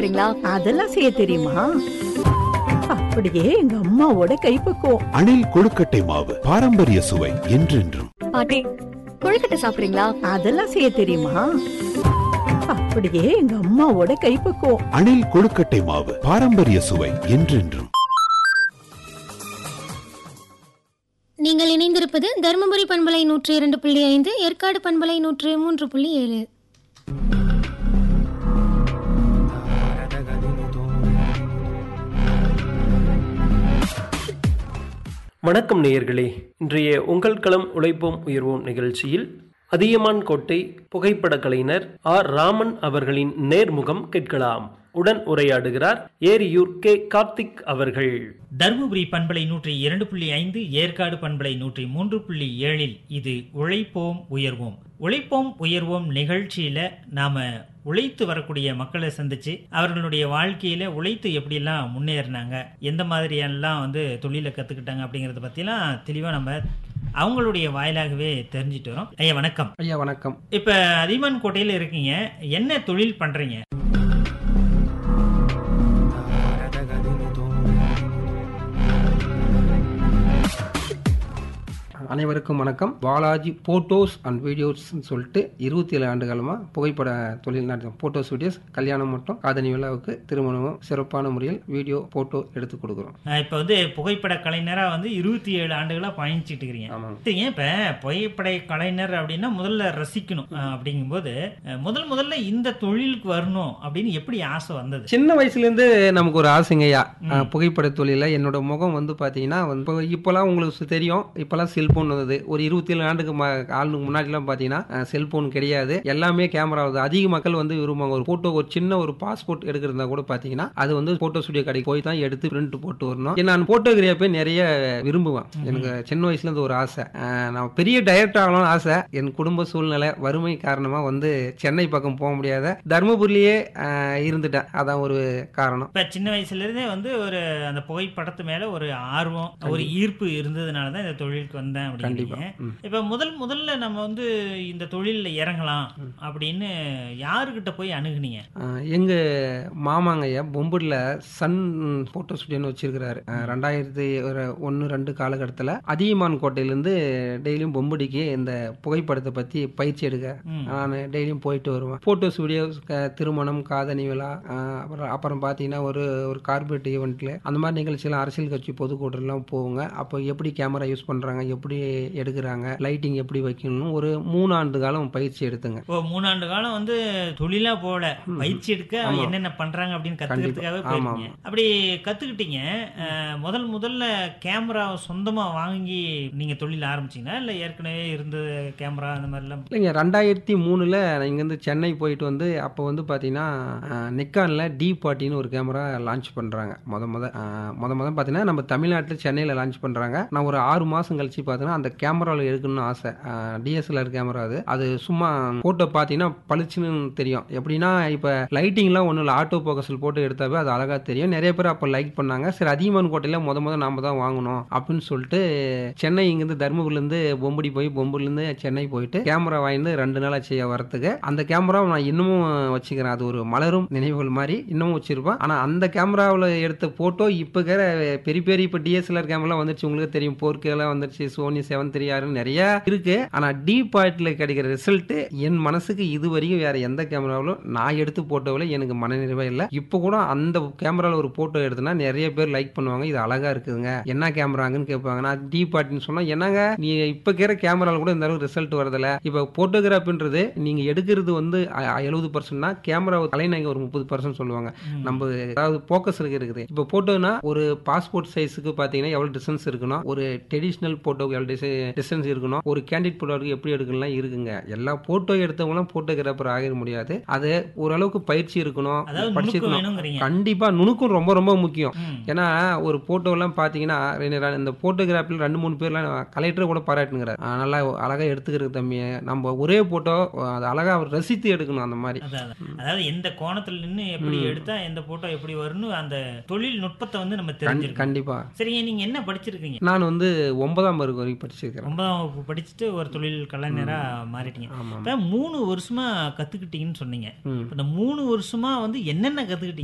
சாப்பிடுறீங்களா அதெல்லாம் செய்ய தெரியுமா அப்படியே எங்க அம்மாவோட கைப்பக்குவம் அணில் கொழுக்கட்டை மாவு பாரம்பரிய சுவை என்றென்றும் பாட்டி கொழுக்கட்டை சாப்பிடுறீங்களா அதெல்லாம் செய்ய தெரியுமா அப்படியே எங்க அம்மாவோட கைப்பக்குவம் அணில் கொழுக்கட்டை மாவு பாரம்பரிய சுவை என்றென்றும் நீங்கள் இணைந்திருப்பது தருமபுரி பண்பலை நூற்றி இரண்டு புள்ளி ஐந்து ஏற்காடு பண்பலை நூற்று மூன்று புள்ளி ஏழு வணக்கம் நேயர்களே இன்றைய உங்கள் களம் உழைப்போம் உயர்வோம் நிகழ்ச்சியில் அதியமான் கோட்டை புகைப்பட கலைஞர் ஆர் ராமன் அவர்களின் நேர்முகம் கேட்கலாம் உடன் உரையாடுகிறார் ஏரியூர் கே கார்த்திக் அவர்கள் தருமபுரி பண்பலை நூற்றி இரண்டு புள்ளி ஐந்து ஏற்காடு பண்பலை நூற்றி மூன்று புள்ளி ஏழில் இது உழைப்போம் உயர்வோம் உழைப்போம் உயர்வோம் நிகழ்ச்சியில நாம உழைத்து வரக்கூடிய மக்களை சந்திச்சு அவர்களுடைய வாழ்க்கையில உழைத்து எப்படியெல்லாம் முன்னேறினாங்க எந்த மாதிரியெல்லாம் வந்து தொழிலை கத்துக்கிட்டாங்க அப்படிங்கறத பத்திலாம் தெளிவா நம்ம அவங்களுடைய வாயிலாகவே தெரிஞ்சிட்டு வரோம் ஐயா வணக்கம் ஐயா வணக்கம் இப்ப அதிமன் கோட்டையில இருக்கீங்க என்ன தொழில் பண்றீங்க அனைவருக்கும் வணக்கம் பாலாஜி போட்டோஸ் அண்ட் வீடியோஸ்னு சொல்லிட்டு இருபத்தி ஏழு ஆண்டு காலமாக புகைப்பட தொழில் நடத்தும் போட்டோஸ் வீடியோஸ் கல்யாணம் மட்டும் காதணி விழாவுக்கு திருமணமும் சிறப்பான முறையில் வீடியோ போட்டோ எடுத்து கொடுக்குறோம் அஹ் இப்ப வந்து புகைப்பட கலைஞரா வந்து இருபத்தி ஏழு ஆண்டுகளா பயணிச்சிட்டு இருக்கிறீங்க ஆமாங்க சரிங்க இப்ப புகைப்பட கலைஞர் அப்படின்னா முதல்ல ரசிக்கணும் அஹ் அப்படிங்கும்போது அஹ் முதல் முதல்ல இந்த தொழிலுக்கு வரணும் அப்படின்னு எப்படி ஆசை வந்தது சின்ன வயசுலேருந்து நமக்கு ஒரு ஆசைங்கய்யா அஹ், புகைப்பட தொழில என்னோட முகம் வந்து பார்த்தீங்கன்னா வந்து இப்போ இப்போலாம் உங்களுக்கு தெரியும் இப்போலாம் செல்போன் வந்தது ஒரு இருபத்தி ஏழு ஆண்டுக்கு ம- ஆளுக்கு முன்னாடிலாம் பார்த்தீங்கன்னா செல்போன் கிடையாது எல்லாமே கேமரா வருது அதிக மக்கள் வந்து விரும்புவாங்க ஒரு போட்டோ ஒரு சின்ன ஒரு பாஸ்போர்ட் எடுக்கிறதா கூட பார்த்தீங்கன்னா அது வந்து போட்டோ ஸ்டுடியோ கடைக்கு போய் தான் எடுத்து பிரிண்ட் போட்டு வரணும் ஏன்னா நான் போட்டோகிராஃபி நிறைய விரும்புவேன் எனக்கு சின்ன வயசுல இருந்து ஒரு ஆசை அஹ், நான் பெரிய டைரக்டர் ஆகணும்னு ஆசை என் குடும்ப சூழ்நிலை வறுமை காரணமா வந்து சென்னை பக்கம் போக முடியாத தருமபுரியிலேயே அஹ், இருந்துட்டேன் அதான் ஒரு காரணம் இப்ப சின்ன வயசுல இருந்தே வந்து ஒரு அந்த புகைப்படத்து மேல ஒரு ஆர்வம் ஒரு ஈர்ப்பு இருந்ததுனால தான் இந்த தொழிலுக்கு வந்தேன் கண்டிப்பா அப்படிங்கிறீங்க ம். இப்ப முதல் முதல்ல நம்ம வந்து இந்த தொழில்ல இறங்கலாம் அப்படின்னு யாருகிட்ட போய் அணுகுனீங்க அஹ், எங்க மாமாங்க ஐயா பொம்பூர்ல சன் போட்டோ ஸ்டுடியோன்னு வச்சிருக்கிறாரு அஹ், ரெண்டாயிரத்தி ஒரு ஒன்று ரெண்டு காலகட்டத்தில் அதியமான் கோட்டையிலேருந்து டெய்லியும் பொம்புடிக்கு இந்த புகைப்படத்தை பற்றி பயிற்சி எடுக்க ம். நான் டெய்லியும் போயிட்டு வருவேன் ஃபோட்டோ ஸ்டுடியோ திருமணம் காதணி விழா அஹ், அப்புறம் அப்புறம் பார்த்தீங்கன்னா ஒரு ஒரு கார்பரேட் ஈவெண்ட்ல அந்த மாதிரி நிகழ்ச்சியெல்லாம் அரசியல் கட்சி பொதுக்கூட்டம்லாம் போவோங்க அப்போ எப்படி கேமரா யூஸ் பண்ணுறாங்க எப்படி எடுக்கிறாங்க லைட்டிங் எப்படி வைக்கணும் ஒரு மூணு ஆண்டு காலம் பயிற்சி எடுத்துங்க ஓ மூணாண்டு காலம் வந்து தொழிலா போல பயிற்சி எடுக்க ஆமா. என்னென்ன பண்றாங்க அப்படின்னு கத்துக்கிறதுக்காகவே கண்டிப்பா. ஆமா, போயிருக்கீங்க அப்படி கத்துக்கிட்டீங்க அஹ், முதல் முதல்ல கேமரா சொந்தமா வாங்கி நீங்க தொழில் ஆரம்பிச்சீங்களா இல்ல ஏற்கனவே இருந்த கேமரா அந்த மாதிரி எல்லாம் இல்லைங்க ரெண்டாயிரத்தி மூணில் இங்கேருந்து சென்னை போயிட்டு வந்து அப்போ வந்து பார்த்தீங்கன்னா நிக்கானில் டி பார்ட்டின்னு ஒரு கேமரா லான்ச் பண்ணுறாங்க முத முத அஹ், முத முத பார்த்தீங்கன்னா நம்ம தமிழ்நாட்டில் சென்னையில் லான்ச் பண்ணுறாங்க நான் ஒரு ஆறு மாதம் கழிச்சு பார்த்தீங்கன்னா அந்த கேமராவில் எடுக்கணும்னு ஆசை டிஎஸ்எல்ஆர் கேமரா அது அது சும்மா ஃபோட்டோ பார்த்தீங்கன்னா பளிச்சுன்னு தெரியும் எப்படின்னா இப்போ லைட்டிங்லாம் ஒன்றும் இல்லை ஆட்டோ ஃபோக்கஸில் போட்டு எடுத்தாவே அது அழகாக தெரியும் நிறைய பேர் அப்போ லைக் பண்ணாங்க சரி அதிகமான கோட்டையில் முத முத நாம தான் வாங்கணும் அப்படின்னு சொல்லிட்டு சென்னை இங்கேருந்து தருமபுரிலேருந்து பொம்படி போய் பொம்புலேருந்து சென்னை போயிட்டு கேமரா வாங்கிட்டு ரெண்டு நாள் ஆச்சு வரத்துக்கு அந்த கேமரா நான் இன்னமும் வச்சுக்கிறேன் அது ஒரு மலரும் நினைவுகள் மாதிரி இன்னமும் வச்சிருப்பேன் ஆனால் அந்த கேமராவில் எடுத்த ஃபோட்டோ இப்போ இருக்கிற பெரிய பெரிய இப்போ டிஎஸ்எல்ஆர் கேமரா வந்துருச்சு உங்களுக்கு தெரியும் போர்க்கெல்லாம் வந்துருச்சு சோனி செவன் த்ரீ ஆறுன்னு நிறைய இருக்கு ஆனால் டி பார்ட்டில் கிடைக்கிற ரிசல்ட் என் மனசுக்கு இது வரைக்கும் வேற எந்த கேமராவிலும் நான் எடுத்து போட்டோவில் எனக்கு மனநிறைவே இல்லை இப்போ கூட அந்த கேமராவில் ஒரு ஃபோட்டோ எடுத்தனா நிறைய பேர் லைக் பண்ணுவாங்க இது அழகா இருக்குதுங்க என்ன கேமராங்கன்னு கேட்பாங்க நான் டி பார்ட்டின்னு சொன்னா என்னங்க நீ இப்போ இருக்கிற கேமரால கூட இந்த அளவுக்கு ரிசல்ட் வரதில்ல இப்போ போட்டோகிராஃபின்றது நீங்க எடுக்கிறது வந்து எழுபது பர்சன்ட்னா கேமரா கலைஞங்க ஒரு முப்பது பர்சன்ட் சொல்லுவாங்க நம்ம அதாவது ஃபோக்கஸ் இருக்குது இப்போ போட்டோனா ஒரு பாஸ்போர்ட் சைஸுக்கு பார்த்தீங்கன்னா எவ்வளோ டிஸ்டன்ஸ் இருக்கணும் ஒரு ட்ரெடிஷ்னல் ஃபோட்டோக்கு எவ்வளோ டிஸ்டன்ஸ் இருக்கணும் ஒரு கேண்டிட் ஃபோட்டோவுக்கு எப்படி எடுக்கலாம் இருக்குங்க எல்லா ஃபோட்டோ எடுத்தவங்களும் ஃபோட்டோகிராஃபர் ஆகிட முடியாது அது ஓரளவுக்கு பயிற்சி இருக்கணும் அதாவது நுணுக்கம் படிச்சிருக்கணும் வேணுங்கிறீங்க கண்டிப்பா நுணுக்கம் ரொம்ப ரொம்ப முக்கியம் ம். ஏன்னா ஒரு போட்டோலாம் பார்த்தீங்கன்னா ரெண்டு- ரெண்டு- இந்த போட்டோகிராஃபில் ரெண்டு மூணு பேர்லாம் கலெக்டர் கூட பாராட்டுங்கிறார் ஆஹ் நல்லா அழகா எடுத்துக்கிறது தம்பி நம்ம ஒரே போட்டோ அது அழகா அவர் ரசித்து எடுக்கணும் அந்த மாதிரி அதான், அதான். அதாவது எந்த கோணத்துல நின்னு எப்படி எடுத்தா எந்த போட்டோ எப்படி வரும்னு அந்த தொழில் நுட்பத்தை வந்து நம்ம கண்டி- தெரிஞ்சிருக்கோம் கண்டிப்பா சரிங்க நீங்க என்ன படிச்சிருக்கீங்க நான் வந்து ஒன்பதாம் வகுப்பு வரைக்கும் படிச்சிருக்கிறேன் ஒன்பதாம் வகுப்பு படிச்சுட்டு ஒரு தொழில் கலைஞரா மாறிட்டீங்க ஆமா இப்ப மூணு வருஷமா கத்துக்கிட்டீங்கன்னு சொன்னீங்க ம். இப்ப இந்த மூணு வருஷமா வந்து என்னென்ன கத்துக்கிட்டீங்க